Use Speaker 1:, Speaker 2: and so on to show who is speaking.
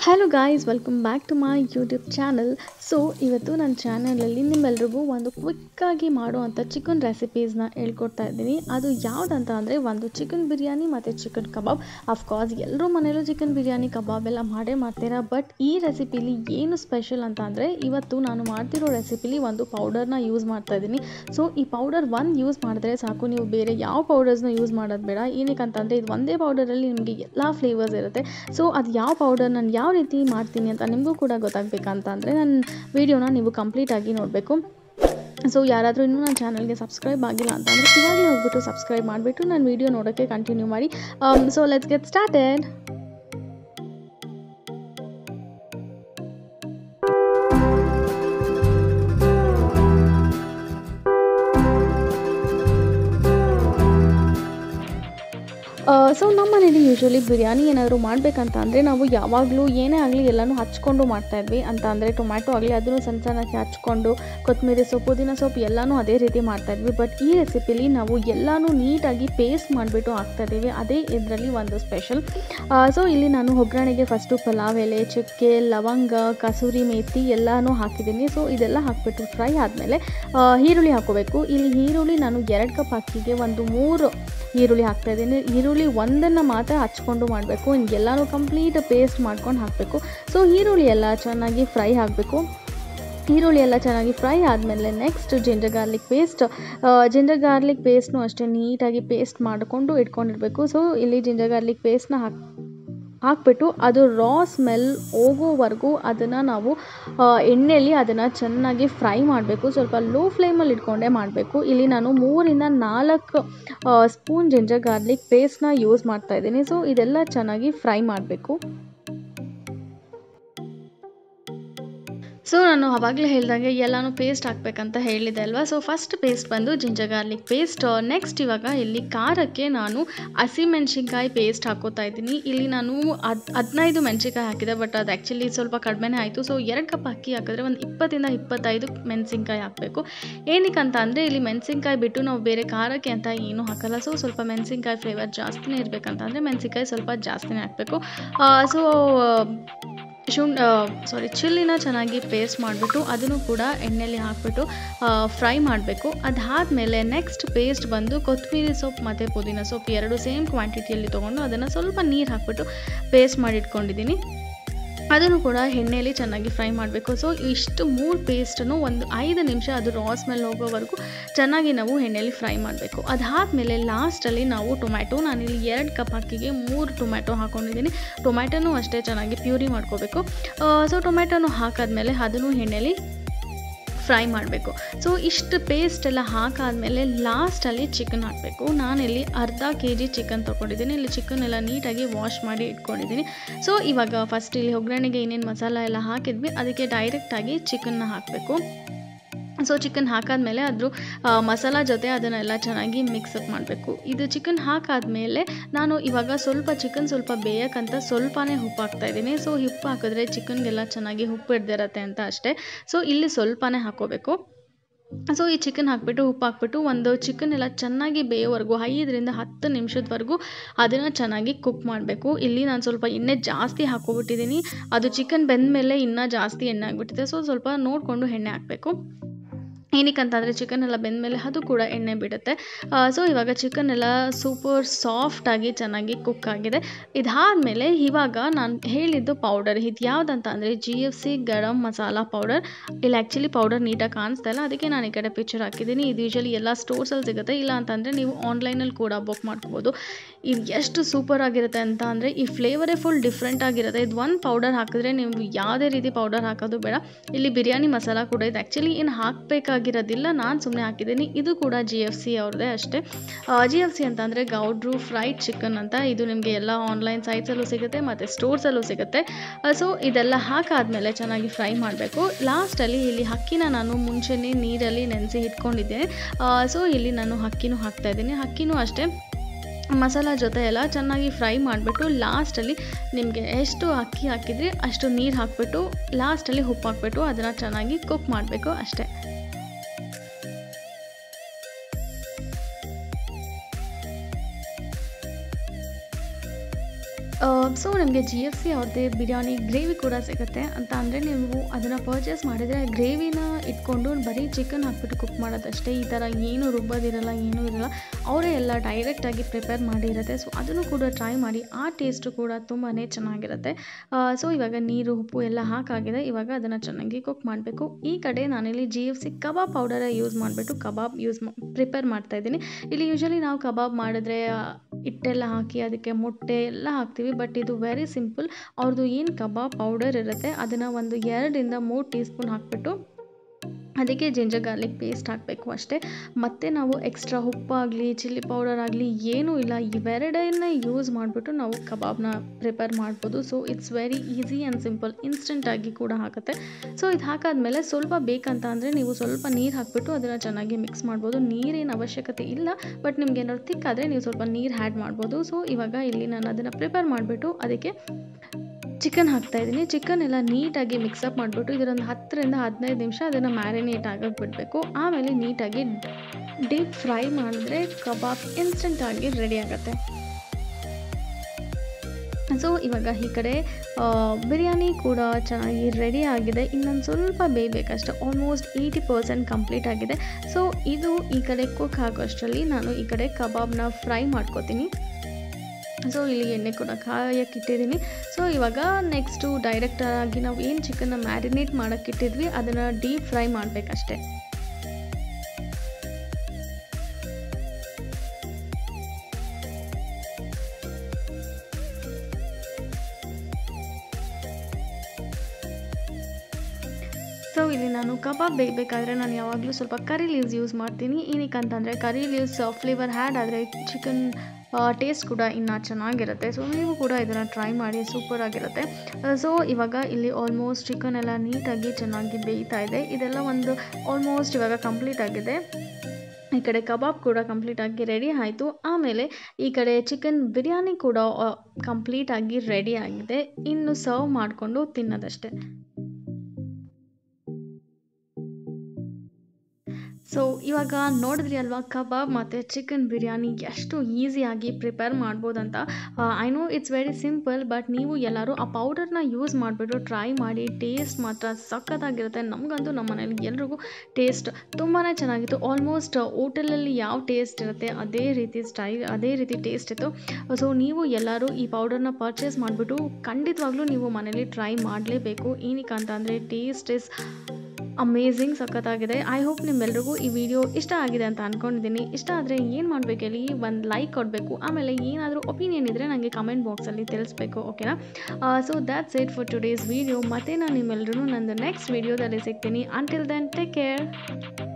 Speaker 1: hello guys welcome back to my YouTube channel so ಇವತ್ತು ನನ್ನ ಚಾನಲಲ್ಲಿ ನಿಮ್ಮೆಲ್ರಿಗೂ ಒಂದು ಕ್ವಿಕ್ಕಾಗಿ ಮಾಡುವಂಥ ಚಿಕನ್ ರೆಸಿಪೀಸ್ನ ಹೇಳ್ಕೊಡ್ತಾ ಇದ್ದೀನಿ ಅದು ಯಾವುದಂತ ಅಂದರೆ ಒಂದು ಚಿಕನ್ ಬಿರಿಯಾನಿ ಮತ್ತು ಚಿಕನ್ ಕಬಾಬ್ ಅಫ್ಕೋರ್ಸ್ ಎಲ್ಲರೂ ಮನೇಲೂ ಚಿಕನ್ ಬಿರಿಯಾನಿ ಕಬಾಬ್ ಎಲ್ಲ ಮಾಡೇ ಮಾಡ್ತೀರಾ ಬಟ್ ಈ ರೆಸಿಪಿಲಿ ಏನು ಸ್ಪೆಷಲ್ ಅಂತ ಅಂದರೆ ಇವತ್ತು ನಾನು ಮಾಡ್ತಿರೋ ರೆಸಿಪಿಲಿ ಒಂದು ಪೌಡರ್ನ ಯೂಸ್ ಮಾಡ್ತಾ ಇದ್ದೀನಿ ಸೊ ಈ ಪೌಡರ್ ಒಂದು ಯೂಸ್ ಮಾಡಿದ್ರೆ ಸಾಕು ನೀವು ಬೇರೆ ಯಾವ ಪೌಡರ್ಸ್ನ ಯೂಸ್ ಮಾಡೋದು ಬೇಡ ಏನಕ್ಕೆ ಅಂತಂದರೆ ಇದು ಒಂದೇ ಪೌಡರಲ್ಲಿ ನಿಮಗೆ ಎಲ್ಲ ಫ್ಲೇವರ್ಸ್ ಇರುತ್ತೆ ಸೊ ಅದು ಯಾವ ಪೌಡರ್ ನಾನು ಯಾವ ರೀತಿ ಮಾಡ್ತೀನಿ ಅಂತ ನಿಮಗೂ ಕೂಡ ಗೊತ್ತಾಗಬೇಕಂತ ಅಂದರೆ ನನ್ನ ವೀಡಿಯೋನ ನೀವು ಕಂಪ್ಲೀಟಾಗಿ ನೋಡಬೇಕು ಸೊ ಯಾರಾದರೂ ಇನ್ನೂ ನನ್ನ ಚಾನಲ್ಗೆ ಸಬ್ಸ್ಕ್ರೈಬ್ ಆಗಿಲ್ಲ ಅಂತ ಅಂದರೆ ಇವಾಗಲೇ ಹೋಗ್ಬಿಟ್ಟು ಸಬ್ಸ್ಕ್ರೈಬ್ ಮಾಡಿಬಿಟ್ಟು ನನ್ನ ವೀಡಿಯೋ ನೋಡೋಕ್ಕೆ ಕಂಟಿನ್ಯೂ ಮಾಡಿ so let's get started so ನಮ್ಮ ಮನೇಲಿ ಯೂಶ್ವಲಿ ಬಿರಿಯಾನಿ ಏನಾದರೂ ಮಾಡಬೇಕಂತ ಅಂದರೆ ನಾವು ಯಾವಾಗಲೂ ಏನೇ ಆಗಲಿ ಎಲ್ಲನೂ ಹಚ್ಕೊಂಡು ಮಾಡ್ತಾಯಿದ್ವಿ ಅಂತ ಅಂದರೆ ಟೊಮ್ಯಾಟೊ ಆಗಲಿ ಅದನ್ನು ಸಣ್ಣ ಸಣ್ಣಕ್ಕೆ ಹಚ್ಕೊಂಡು ಕೊತ್ತಂಬರಿ ಸೊಪ್ಪು ಪುದೀನ ಸೊಪ್ಪು ಎಲ್ಲನೂ ಅದೇ ರೀತಿ ಮಾಡ್ತಾಯಿದ್ವಿ ಬಟ್ ಈ ರೆಸಿಪಿಲಿ ನಾವು ಎಲ್ಲನೂ ನೀಟಾಗಿ ಪೇಸ್ಟ್ ಮಾಡಿಬಿಟ್ಟು ಹಾಕ್ತಾಯಿದ್ದೀವಿ ಅದೇ ಇದರಲ್ಲಿ ಒಂದು ಸ್ಪೆಷಲ್ ಸೊ ಇಲ್ಲಿ ನಾನು ಒಗ್ಗರಣೆಗೆ ಫಸ್ಟು ಪಲಾವ್ ಎಲೆ ಚಕ್ಕೆ ಲವಂಗ ಕಸೂರಿ ಮೇಥಿ ಎಲ್ಲನೂ ಹಾಕಿದ್ದೀನಿ ಸೊ ಇದೆಲ್ಲ ಹಾಕಿಬಿಟ್ಟು ಫ್ರೈ ಆದಮೇಲೆ ಈರುಳ್ಳಿ ಹಾಕೋಬೇಕು ಇಲ್ಲಿ ಈರುಳ್ಳಿ ನಾನು ಎರಡು ಕಪ್ ಅಕ್ಕಿಗೆ ಒಂದು ಮೂರು ಈರುಳ್ಳಿ ಹಾಕ್ತಾಯಿದ್ದೀನಿ ಈರುಳ್ಳಿ ಒಂದನ್ನು ಮಾತ್ರ ಹಚ್ಕೊಂಡು ಮಾಡಬೇಕು ಎಲ್ಲನೂ ಕಂಪ್ಲೀಟ್ ಪೇಸ್ಟ್ ಮಾಡ್ಕೊಂಡು ಹಾಕಬೇಕು ಸೊ ಈರುಳ್ಳಿ ಎಲ್ಲ ಚೆನ್ನಾಗಿ ಫ್ರೈ ಆಗಬೇಕು ಈರುಳ್ಳಿ ಎಲ್ಲ ಚೆನ್ನಾಗಿ ಫ್ರೈ ಆದಮೇಲೆ next ginger garlic paste ginger garlic ಪೇಸ್ಟ್ನು ಅಷ್ಟೇ ನೀಟಾಗಿ ಪೇಸ್ಟ್ ಮಾಡಿಕೊಂಡು ಇಟ್ಕೊಂಡಿರಬೇಕು ಸೊ ಇಲ್ಲಿ ಜಿಂಜರ್ ಗಾರ್ಲಿಕ್ ಪೇಸ್ಟ್ನ ಹಾಕಿ ಹಾಕ್ಬಿಟ್ಟು ಅದು ರಾ ಸ್ಮೆಲ್ ಹೋಗೋವರೆಗೂ ಅದನ್ನು ನಾವು ಎಣ್ಣೆಯಲ್ಲಿ ಅದನ್ನು ಚೆನ್ನಾಗಿ ಫ್ರೈ ಮಾಡಬೇಕು ಸ್ವಲ್ಪ ಲೋ ಫ್ಲೇಮಲ್ಲಿ ಇಟ್ಕೊಂಡೇ ಮಾಡಬೇಕು ಇಲ್ಲಿ ನಾನು ಮೂರಿಂದ ನಾಲ್ಕು ಸ್ಪೂನ್ ಜಿಂಜರ್ ಗಾರ್ಲಿಕ್ ಪೇಸ್ಟ್ನ ಯೂಸ್ ಮಾಡ್ತಾಯಿದ್ದೀನಿ ಸೊ ಇದೆಲ್ಲ ಚೆನ್ನಾಗಿ ಫ್ರೈ ಮಾಡಬೇಕು ಸೊ ನಾನು ಆವಾಗಲೇ ಹೇಳಿದಾಗೆ ಎಲ್ಲನೂ ಪೇಸ್ಟ್ ಹಾಕಬೇಕಂತ ಹೇಳಿದೆ ಅಲ್ವಾ ಸೊ ಫಸ್ಟ್ ಪೇಸ್ಟ್ ಬಂದು ಜಿಂಜರ್ ಗಾರ್ಲಿಕ್ ಪೇಸ್ಟ್ ನೆಕ್ಸ್ಟ್ ಇವಾಗ ಇಲ್ಲಿ ಖಾರಕ್ಕೆ ನಾನು ಹಸಿಮೆಣ್ಸಿನ್ಕಾಯಿ ಪೇಸ್ಟ್ ಹಾಕೋತಾ ಇದ್ದೀನಿ ಇಲ್ಲಿ ನಾನು ಹದ್ ಹದಿನೈದು ಮೆಣಸಿನ್ಕಾಯಿ ಹಾಕಿದೆ ಬಟ್ ಅದು ಆ್ಯಕ್ಚುಲಿ ಸ್ವಲ್ಪ ಕಡಿಮೆನೇ ಆಯಿತು ಸೊ ಎರಡು ಕಪ್ ಅಕ್ಕಿ ಹಾಕಿದ್ರೆ ಒಂದು ಇಪ್ಪತ್ತಿಂದ ಇಪ್ಪತ್ತೈದು ಮೆಣಸಿನ್ಕಾಯಿ ಹಾಕಬೇಕು ಏನಕ್ಕೆ ಅಂತ ಅಂದರೆ ಇಲ್ಲಿ ಮೆಣಸಿನ್ಕಾಯಿ ಬಿಟ್ಟು ನಾವು ಬೇರೆ ಖಾರಕ್ಕೆ ಅಂತ ಏನೂ ಹಾಕಲ್ಲ ಸೊ ಸ್ವಲ್ಪ ಮೆಣಸಿನ್ಕಾಯಿ ಫ್ಲೇವರ್ ಜಾಸ್ತಿನೇ ಇರಬೇಕಂತ ಅಂದರೆ ಮೆಣಸಿನ್ಕಾಯಿ ಸ್ವಲ್ಪ ಜಾಸ್ತಿನೇ ಹಾಕಬೇಕು ಸೊ ಶುಂಠ ಸಾರಿ ಚಿಲ್ಲಿನ ಚೆನ್ನಾಗಿ ಪೇಸ್ಟ್ ಮಾಡಿಬಿಟ್ಟು ಅದನ್ನು ಕೂಡ ಎಣ್ಣೆಯಲ್ಲಿ ಹಾಕ್ಬಿಟ್ಟು ಫ್ರೈ ಮಾಡಬೇಕು ಅದಾದಮೇಲೆ ನೆಕ್ಸ್ಟ್ ಪೇಸ್ಟ್ ಬಂದು ಕೊತ್ತಂಬರಿ ಸೊಪ್ಪು ಮತ್ತು ಪುದೀನ ಸೊಪ್ಪು ಎರಡು ಸೇಮ್ ಕ್ವಾಂಟಿಟಿಯಲ್ಲಿ ತೊಗೊಂಡು ಅದನ್ನು ಸ್ವಲ್ಪ ನೀರು ಹಾಕ್ಬಿಟ್ಟು ಪೇಸ್ಟ್ ಮಾಡಿ ಇಟ್ಕೊಂಡಿದ್ದೀನಿ ಅದನ್ನು ಕೂಡ ಎಣ್ಣೆಯಲ್ಲಿ ಚೆನ್ನಾಗಿ ಫ್ರೈ ಮಾಡಬೇಕು ಸೊ ಇಷ್ಟು ಮೂರು ಪೇಸ್ಟನ್ನು ಒಂದು ಐದು ನಿಮಿಷ ಅದು ರಾ ಸ್ಮೆಲ್ ಹೋಗೋವರೆಗೂ ಚೆನ್ನಾಗಿ ನಾವು ಎಣ್ಣೆಯಲ್ಲಿ ಫ್ರೈ ಮಾಡಬೇಕು ಅದಾದಮೇಲೆ ಲಾಸ್ಟಲ್ಲಿ ನಾವು ಟೊಮ್ಯಾಟೊ ನಾನಿಲ್ಲಿ ಎರಡು ಕಪ್ ಅಕ್ಕಿಗೆ ಮೂರು ಟೊಮ್ಯಾಟೊ ಹಾಕ್ಕೊಂಡಿದ್ದೀನಿ ಟೊಮ್ಯಾಟೊನೂ ಅಷ್ಟೇ ಚೆನ್ನಾಗಿ ಪ್ಯೂರಿ ಮಾಡ್ಕೋಬೇಕು ಸೊ ಟೊಮ್ಯಾಟೊನು ಹಾಕಾದ್ಮೇಲೆ ಅದನ್ನು ಎಣ್ಣೆಯಲ್ಲಿ ಫ್ರೈ ಮಾಡಬೇಕು ಸೊ ಇಷ್ಟು ಪೇಸ್ಟ್ ಎಲ್ಲ ಹಾಕಾದ್ಮೇಲೆ ಲಾಸ್ಟಲ್ಲಿ ಚಿಕನ್ ಹಾಕಬೇಕು ನಾನಿಲ್ಲಿ ಅರ್ಧ ಕೆ ಜಿ ಚಿಕನ್ ತೊಗೊಂಡಿದ್ದೀನಿ ಇಲ್ಲಿ ಚಿಕನ್ ಎಲ್ಲ ನೀಟಾಗಿ ವಾಶ್ ಮಾಡಿ ಇಟ್ಕೊಂಡಿದ್ದೀನಿ ಸೊ ಇವಾಗ ಫಸ್ಟ್ ಇಲ್ಲಿ ಒಗ್ಗರಣೆಗೆ ಏನೇನು ಮಸಾಲ ಎಲ್ಲ ಹಾಕಿದ್ವಿ ಅದಕ್ಕೆ ಡೈರೆಕ್ಟಾಗಿ ಚಿಕನ್ನ ಹಾಕಬೇಕು ಸೊ ಚಿಕನ್ ಹಾಕಾದ್ಮೇಲೆ ಅದ್ರ ಮಸಾಲ ಜೊತೆ ಅದನ್ನೆಲ್ಲ ಚೆನ್ನಾಗಿ ಮಿಕ್ಸಪ್ ಮಾಡಬೇಕು ಇದು ಚಿಕನ್ ಹಾಕಾದ್ಮೇಲೆ ನಾನು ಇವಾಗ ಸ್ವಲ್ಪ ಚಿಕನ್ ಸ್ವಲ್ಪ ಬೇಯಕ್ಕಂತ ಸ್ವಲ್ಪನೇ ಉಪ್ಪು ಹಾಕ್ತಾಯಿದ್ದೀನಿ ಸೊ ಉಪ್ಪು ಹಾಕಿದ್ರೆ ಚಿಕನ್ಗೆಲ್ಲ ಚೆನ್ನಾಗಿ ಉಪ್ಪು ಹಿಡ್ದಿರತ್ತೆ ಅಂತ ಅಷ್ಟೇ ಸೊ ಇಲ್ಲಿ ಸ್ವಲ್ಪನೇ ಹಾಕೋಬೇಕು ಸೊ ಈ ಚಿಕನ್ ಹಾಕ್ಬಿಟ್ಟು ಉಪ್ಪು ಹಾಕ್ಬಿಟ್ಟು ಒಂದು ಚಿಕನ್ ಎಲ್ಲ ಚೆನ್ನಾಗಿ ಬೇಯೋವರೆಗೂ ಐದರಿಂದ ಹತ್ತು ನಿಮಿಷದವರೆಗೂ ಅದನ್ನು ಚೆನ್ನಾಗಿ ಕುಕ್ ಮಾಡಬೇಕು ಇಲ್ಲಿ ನಾನು ಸ್ವಲ್ಪ ಎಣ್ಣೆ ಜಾಸ್ತಿ ಹಾಕೋಬಿಟ್ಟಿದ್ದೀನಿ ಅದು ಚಿಕನ್ ಬೆಂದ ಮೇಲೆ ಇನ್ನೂ ಜಾಸ್ತಿ ಎಣ್ಣೆ ಆಗಿಬಿಟ್ಟಿದೆ ಸೊ ಸ್ವಲ್ಪ ನೋಡಿಕೊಂಡು ಎಣ್ಣೆ ಹಾಕಬೇಕು ಏನಕ್ಕಂತಂದರೆ ಚಿಕನ್ ಎಲ್ಲ ಬೆಂದಮೇಲೆ ಅದು ಕೂಡ ಎಣ್ಣೆ ಬಿಡುತ್ತೆ ಸೊ ಇವಾಗ ಚಿಕನ್ ಎಲ್ಲ ಸೂಪರ್ ಸಾಫ್ಟಾಗಿ ಚೆನ್ನಾಗಿ ಕುಕ್ ಆಗಿದೆ ಇದಾದಮೇಲೆ ಇವಾಗ ನಾನು ಹೇಳಿದ್ದು ಪೌಡರ್ ಇದು ಯಾವುದಂತ ಅಂದರೆ G F C garam masala powder ಇಲ್ಲಿ ಆ್ಯಕ್ಚುಲಿ ಪೌಡರ್ ನೀಟಾಗಿ ಕಾಣಿಸ್ತಾ ಇಲ್ಲ ಅದಕ್ಕೆ ನಾನು ಈ ಕಡೆ ಪಿಕ್ಚರ್ ಹಾಕಿದ್ದೀನಿ ಇದು ಯೂಶಲಿ ಎಲ್ಲ ಸ್ಟೋರ್ಸಲ್ಲಿ ಸಿಗುತ್ತೆ ಇಲ್ಲ ಅಂತಂದರೆ ನೀವು ಆನ್ಲೈನಲ್ಲಿ ಕೂಡ ಬುಕ್ ಮಾಡ್ಕೋಬೋದು ಇದು ಎಷ್ಟು ಸೂಪರ್ ಆಗಿರುತ್ತೆ ಅಂತ ಅಂದರೆ ಈ ಫ್ಲೇವರೇ ಫುಲ್ ಡಿಫ್ರೆಂಟ್ ಆಗಿರುತ್ತೆ ಇದು ಒಂದು ಪೌಡರ್ ಹಾಕಿದ್ರೆ ನೀವು ಯಾವುದೇ ರೀತಿ ಪೌಡರ್ ಹಾಕೋದು ಬೇಡ ಇಲ್ಲಿ ಬಿರಿಯಾನಿ ಮಸಾಲ ಕೂಡ ಇದು ಆ್ಯಕ್ಚುಲಿ ಏನು ಹಾಕಬೇಕಾಗಿರೋದಿಲ್ಲ ನಾನು ಸುಮ್ಮನೆ ಹಾಕಿದ್ದೀನಿ ಇದು ಕೂಡ ಜಿ ಎಫ್ ಸಿ ಅವ್ರದ್ದೇ ಅಷ್ಟೇ ಜಿ ಎಫ್ ಸಿ ಅಂತ ಅಂದರೆ ಗೌಡ್ರು ಫ್ರೈಡ್ ಚಿಕನ್ ಅಂತ ಇದು ನಿಮಗೆ ಎಲ್ಲ ಆನ್ಲೈನ್ ಸೈಟ್ಸಲ್ಲೂ ಸಿಗುತ್ತೆ ಮತ್ತು ಸ್ಟೋರ್ಸಲ್ಲೂ ಸಿಗುತ್ತೆ ಸೊ ಇದೆಲ್ಲ ಹಾಕಾದ್ಮೇಲೆ ಚೆನ್ನಾಗಿ ಫ್ರೈ ಮಾಡಬೇಕು ಲಾಸ್ಟಲ್ಲಿ ಇಲ್ಲಿ ಅಕ್ಕಿನ ನಾನು ಮುಂಚೆನೇ ನೀರಲ್ಲಿ ನೆನೆಸಿ ಇಟ್ಕೊಂಡಿದ್ದೆ ಸೊ ಇಲ್ಲಿ ನಾನು ಅಕ್ಕಿನೂ ಹಾಕ್ತಾಯಿದ್ದೀನಿ ಅಕ್ಕಿನೂ ಅಷ್ಟೇ ಮಸಾಲ ಜೊತೆ ಎಲ್ಲ ಚೆನ್ನಾಗಿ ಫ್ರೈ ಮಾಡಿಬಿಟ್ಟು ಲಾಸ್ಟಲ್ಲಿ ನಿಮಗೆ ಎಷ್ಟು ಅಕ್ಕಿ ಹಾಕಿದ್ರಿ ಅಷ್ಟು ನೀರು ಹಾಕ್ಬಿಟ್ಟು ಲಾಸ್ಟಲ್ಲಿ ಉಪ್ಪು ಹಾಕ್ಬಿಟ್ಟು ಅದನ್ನು ಚೆನ್ನಾಗಿ ಕುಕ್ ಮಾಡಬೇಕು ಅಷ್ಟೇ ಸೊ ನಿಮಗೆ ಜಿ ಎಫ್ ಸಿ ಅವ್ರದ್ದೇ ಬಿರಿಯಾನಿ ಗ್ರೇವಿ ಕೂಡ ಸಿಗುತ್ತೆ ಅಂತ ಅಂದರೆ ನೀವು ಅದನ್ನು ಪರ್ಚೇಸ್ ಮಾಡಿದರೆ ಗ್ರೇವಿನ ಇಟ್ಕೊಂಡು ಬರೀ ಚಿಕನ್ ಹಾಕ್ಬಿಟ್ಟು ಕುಕ್ ಮಾಡೋದಷ್ಟೇ ಈ ಥರ ಏನು ರುಬ್ಬೋದಿರಲ್ಲ ಏನೂ ಇರಲ್ಲ ಅವರೇ ಎಲ್ಲ ಡೈರೆಕ್ಟಾಗಿ ಪ್ರಿಪೇರ್ ಮಾಡಿರುತ್ತೆ ಸೊ ಅದನ್ನು ಕೂಡ ಟ್ರೈ ಮಾಡಿ ಆ ಟೇಸ್ಟು ಕೂಡ ತುಂಬಾ ಚೆನ್ನಾಗಿರುತ್ತೆ ಸೊ ಇವಾಗ ನೀರು ಉಪ್ಪು ಎಲ್ಲ ಹಾಕಾಗಿದೆ ಇವಾಗ ಅದನ್ನು ಚೆನ್ನಾಗಿ ಕುಕ್ ಮಾಡಬೇಕು ಈ ಕಡೆ ನಾನಿಲ್ಲಿ ಜಿ ಎಫ್ ಸಿ ಕಬಾಬ್ ಪೌಡರ ಯೂಸ್ ಮಾಡಿಬಿಟ್ಟು ಕಬಾಬ್ ಯೂಸ್ ಪ್ರಿಪೇರ್ ಮಾಡ್ತಾಯಿದ್ದೀನಿ ಇಲ್ಲಿ ಯೂಶಲಿ ನಾವು ಕಬಾಬ್ ಮಾಡಿದ್ರೆ ಆ, ಹಿಟ್ಟೆಲ್ಲ ಹಾಕಿ ಅದಕ್ಕೆ ಮೊಟ್ಟೆ ಎಲ್ಲ ಹಾಕ್ತೀವಿ ಬಟ್ ಇದು ವೆರಿ ಸಿಂಪಲ್ ಅವ್ರದ್ದು ಏನು ಕಬಾಬ್ ಪೌಡರ್ ಇರುತ್ತೆ ಅದನ್ನು ಒಂದು ಎರಡರಿಂದ ಮೂರು ಟೀ ಸ್ಪೂನ್ ಹಾಕ್ಬಿಟ್ಟು ಅದಕ್ಕೆ ಜಿಂಜರ್ ಗಾರ್ಲಿಕ್ ಪೇಸ್ಟ್ ಹಾಕಬೇಕು ಅಷ್ಟೇ ಮತ್ತು ನಾವು ಎಕ್ಸ್ಟ್ರಾ ಉಪ್ಪಾಗಲಿ ಚಿಲ್ಲಿ ಪೌಡರ್ ಆಗಲಿ ಏನೂ ಇಲ್ಲ ಇವೆರಡನ್ನ ಯೂಸ್ ಮಾಡಿಬಿಟ್ಟು ನಾವು ಕಬಾಬ್ನ ಪ್ರಿಪೇರ್ ಮಾಡ್ಬೋದು so it's very easy and simple ಇನ್ಸ್ಟೆಂಟಾಗಿ ಕೂಡ ಆಗುತ್ತೆ ಸೊ ಇದು ಹಾಕಾದ್ಮೇಲೆ ಸ್ವಲ್ಪ ಬೇಕಂತ ಅಂದರೆ ನೀವು ಸ್ವಲ್ಪ ನೀರು ಹಾಕ್ಬಿಟ್ಟು ಅದನ್ನು ಚೆನ್ನಾಗಿ ಮಿಕ್ಸ್ ಮಾಡ್ಬೋದು ನೀರೇನು ಅವಶ್ಯಕತೆ ಇಲ್ಲ ಬಟ್ ನಿಮ್ಗೆ ಏನಾದ್ರು ತಿಕ್ಕಾದರೆ ನೀವು ಸ್ವಲ್ಪ ನೀರು ಆ್ಯಡ್ ಮಾಡ್ಬೋದು ಸೊ ಇವಾಗ ಇಲ್ಲಿ ನಾನು ಅದನ್ನು ಪ್ರಿಪೇರ್ ಮಾಡಿಬಿಟ್ಟು ಅದಕ್ಕೆ ಚಿಕನ್ ಹಾಕ್ತಾ ಇದ್ದೀನಿ ಚಿಕನ್ ಎಲ್ಲ ನೀಟಾಗಿ ಮಿಕ್ಸಪ್ ಮಾಡಿಬಿಟ್ಟು ಇದರೊಂದು ಹತ್ತರಿಂದ ಹದಿನೈದು ನಿಮಿಷ ಅದನ್ನು ಮ್ಯಾರಿನೇಟ್ ಆಗೋಕ್ಕೆ ಬಿಡಬೇಕು ಆಮೇಲೆ ನೀಟಾಗಿ ಡೀಪ್ ಫ್ರೈ ಮಾಡಿದ್ರೆ ಕಬಾಬ್ ಇನ್ಸ್ಟೆಂಟಾಗಿ ರೆಡಿ ಆಗುತ್ತೆ ಸೊ ಇವಾಗ ಈ ಕಡೆ ಆ, ಬಿರಿಯಾನಿ ಕೂಡ ಚೆನ್ನಾಗಿ ರೆಡಿ ಆಗಿದೆ ಇನ್ನೊಂದು ಸ್ವಲ್ಪ ಬೇಯಬೇಕಷ್ಟೆ ಆಲ್ಮೋಸ್ಟ್ ಏಯ್ಟಿ ಪರ್ಸೆಂಟ್ ಕಂಪ್ಲೀಟ್ ಆಗಿದೆ ಸೊ ಇದು ಈ ಕಡೆ ಕುಕ್ ಆಗೋಷ್ಟರಲ್ಲಿ ನಾನು ಈ ಕಡೆ ಕಬಾಬ್ನ ಫ್ರೈ ಮಾಡ್ಕೋತೀನಿ ಸೊ ಇಲ್ಲಿ ಎಣ್ಣೆ ಕೂಡ ಕಾಯಕ್ಕೆ ಇಟ್ಟಿದ್ದೀನಿ ಸೊ ಇವಾಗ ನೆಕ್ಸ್ಟು ಡೈರೆಕ್ಟಾಗಿ ನಾವು ಏನು ಚಿಕನ್ನ ಮ್ಯಾರಿನೇಟ್ ಮಾಡೋಕ್ಕೆ ಇಟ್ಟಿದ್ವಿ ಅದನ್ನು ಡೀಪ್ ಫ್ರೈ ಮಾಡಬೇಕಷ್ಟೆ ಸೊ ಇಲ್ಲಿ ನಾನು ಕಬಾಬ್ ಬೇಯಬೇಕಾದ್ರೆ ನಾನು ಯಾವಾಗಲೂ ಸ್ವಲ್ಪ ಕರಿ ಲೀವ್ಸ್ ಯೂಸ್ ಮಾಡ್ತೀನಿ ಏನಕ್ಕೆ ಅಂತಂದರೆ ಕರಿ ಲೀವ್ಸ್ ಫ್ಲೇವರ್ ಹ್ಯಾಡ್ ಆದರೆ ಚಿಕನ್ ಟೇಸ್ಟ್ ಕೂಡ ಇನ್ನೂ ಚೆನ್ನಾಗಿರುತ್ತೆ ಸೊ ನೀವು ಕೂಡ ಇದನ್ನು ಟ್ರೈ ಮಾಡಿ ಸೂಪರ್ ಆಗಿರುತ್ತೆ ಸೊ ಇವಾಗ ಇಲ್ಲಿ ಆಲ್ಮೋಸ್ಟ್ ಚಿಕನ್ ಎಲ್ಲ ನೀಟಾಗಿ ಚೆನ್ನಾಗಿ ಬೇಯ್ತಾ ಇದೆ ಇದೆಲ್ಲ ಒಂದು ಆಲ್ಮೋಸ್ಟ್ ಇವಾಗ ಕಂಪ್ಲೀಟ್ ಆಗಿದೆ ಈ ಕಡೆ ಕಬಾಬ್ ಕೂಡ ಕಂಪ್ಲೀಟ್ ಆಗಿ ರೆಡಿ ಆಯಿತು ಆಮೇಲೆ ಈ ಕಡೆ ಚಿಕನ್ ಬಿರಿಯಾನಿ ಕೂಡ ಕಂಪ್ಲೀಟ್ ಆಗಿ ರೆಡಿ ಆಗಿದೆ ಇನ್ನು ಸರ್ವ್ ಮಾಡಿಕೊಂಡು ತಿನ್ನೋದಷ್ಟೇ ಸೊ ಇವಾಗ ನೋಡಿದ್ರಿ ಅಲ್ವಾ ಕಬಾಬ್ ಮತ್ತು ಚಿಕನ್ ಬಿರಿಯಾನಿ ಎಷ್ಟು ಈಸಿಯಾಗಿ ಪ್ರಿಪೇರ್ ಮಾಡ್ಬೋದಂತ I know it's very simple but ನೀವು ಎಲ್ಲರೂ ಆ ಪೌಡರ್ನ ಯೂಸ್ ಮಾಡಿಬಿಟ್ಟು ಟ್ರೈ ಮಾಡಿ ಟೇಸ್ಟ್ ಮಾತ್ರ ಸಖತ್ತಾಗಿರುತ್ತೆ ನಮಗಂತೂ ನಮ್ಮ ಮನೇಲಿ ಎಲ್ರಿಗೂ ಟೇಸ್ಟ್ ತುಂಬಾ ಚೆನ್ನಾಗಿತ್ತು ಆಲ್ಮೋಸ್ಟ್ ಹೋಟೆಲಲ್ಲಿ ಯಾವ ಟೇಸ್ಟ್ ಇರುತ್ತೆ ಅದೇ ರೀತಿ ಸ್ಟೈಲ್ ಅದೇ ರೀತಿ ಟೇಸ್ಟ್ ಇತ್ತು ಸೊ ನೀವು ಎಲ್ಲರೂ ಈ ಪೌಡರ್ನ ಪರ್ಚೇಸ್ ಮಾಡಿಬಿಟ್ಟು ಖಂಡಿತವಾಗ್ಲೂ ನೀವು ಮನೇಲಿ ಟ್ರೈ ಮಾಡಲೇಬೇಕು ಏನಕ್ಕೆ ಅಂತ ಅಂದರೆ ಟೇಸ್ಟ್ ಇಸ್ ಅಮೇಝಿಂಗ್ ಸಖತ್ತಾಗಿದೆ ಐ ಹೋಪ್ ನಿಮ್ಮೆಲ್ರಿಗೂ ಈ ವಿಡಿಯೋ ಇಷ್ಟ ಆಗಿದೆ ಅಂತ ಅಂದ್ಕೊಂಡಿದ್ದೀನಿ ಇಷ್ಟ ಆದರೆ ಏನು ಮಾಡಬೇಕು ಹೇಳಿ ಒಂದು ಲೈಕ್ ಕೊಡಬೇಕು ಆಮೇಲೆ ಏನಾದರೂ ಒಪಿನಿಯನ್ ಇದ್ದರೆ ನನಗೆ ಕಮೆಂಟ್ ಬಾಕ್ಸಲ್ಲಿ ತಿಳಿಸ್ಬೇಕು ಓಕೆನಾ so that's it for today's video ಮತ್ತೆ ನಾನು ನಿಮ್ಮೆಲ್ಲರೂ ನಂದು ನೆಕ್ಸ್ಟ್ ವಿಡಿಯೋದಲ್ಲಿ ಸಿಗ್ತೀನಿ ಅಂಟಿಲ್ ದೆನ್ ಟೇಕ್ ಕೇರ್